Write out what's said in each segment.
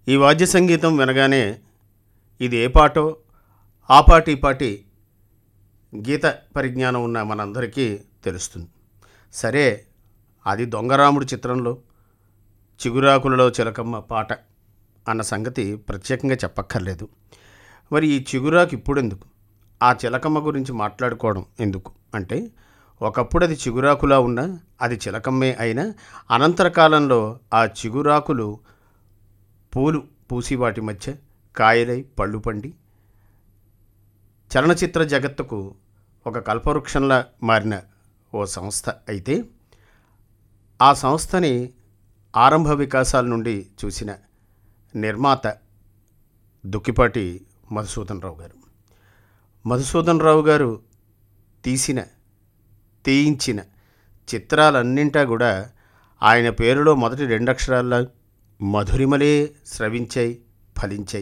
ఈ వాద్య సంగీతం వినగానే ఇది ఏ పాటో ఆ పాటి ఈ పాటి గీత పరిజ్ఞానం ఉన్న మనందరికీ తెలుస్తుంది సరే అది దొంగరాముడు చిత్రంలో చిగురాకులలో చిలకమ్మ పాట అన్న సంగతి ప్రత్యేకంగా చెప్పక్కర్లేదు మరి ఈ చిగురాకు ఇప్పుడు ఎందుకు ఆ చిలకమ్మ గురించి మాట్లాడుకోవడం ఎందుకు అంటే ఒకప్పుడు అది చిగురాకులా ఉన్నా అది చిలకమ్మే అయినా అనంతర కాలంలో ఆ చిగురాకులు పూలు పూసి వాటి మధ్య కాయలై పళ్ళు పండి చలనచిత్ర జగత్తుకు ఒక కల్పవృక్షంలా మారిన ఓ సంస్థ అయితే ఆ సంస్థని ఆరంభ వికాసాల నుండి చూసిన నిర్మాత దుక్కిపాటి మధుసూదన్ రావు గారు మధుసూదన్ రావు గారు తీసిన తీయించిన చిత్రాలన్నింటా కూడా ఆయన పేరులో మొదటి రెండు అక్షరాల మధురిమలే స్రవించాయి ఫలించాయి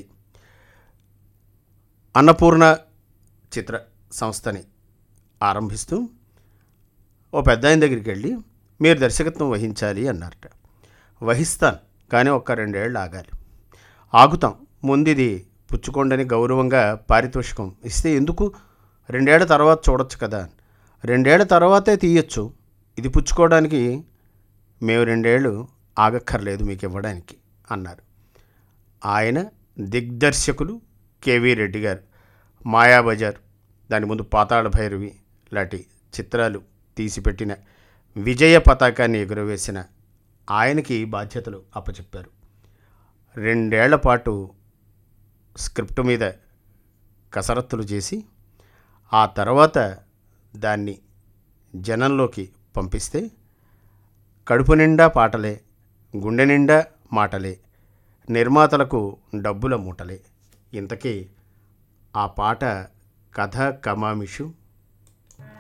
అన్నపూర్ణ చిత్ర సంస్థని ఆరంభిస్తూ ఓ పెద్ద ఆయన దగ్గరికి వెళ్ళి మీరు దర్శకత్వం వహించాలి అన్నారట వహిస్తాను కానీ ఒక్క రెండేళ్ళు ఆగాలి ఆగుతాం ముందిది పుచ్చుకోండని గౌరవంగా పారితోషికం ఇస్తే ఎందుకు రెండేళ్ల తర్వాత చూడొచ్చు కదా రెండేళ్ల తర్వాతే తీయచ్చు ఇది పుచ్చుకోవడానికి మేము రెండేళ్ళు ఆగక్కర్లేదు మీకు ఇవ్వడానికి అన్నారు ఆయన దిగ్దర్శకులు కేవీ రెడ్డి గారు మాయాబజార్ దాని ముందు పాతాళ భైరవి లాంటి చిత్రాలు తీసిపెట్టిన విజయ పతాకాన్ని ఎగురవేసిన ఆయనకి బాధ్యతలు అప్పచెప్పారు రెండేళ్ల పాటు స్క్రిప్ట్ మీద కసరత్తులు చేసి ఆ తర్వాత దాన్ని జనంలోకి పంపిస్తే కడుపు నిండా పాటలే గుండె నిండా మాటలే నిర్మాతలకు డబ్బుల మూటలే ఇంతకీ ఆ పాట కథ కమామిషు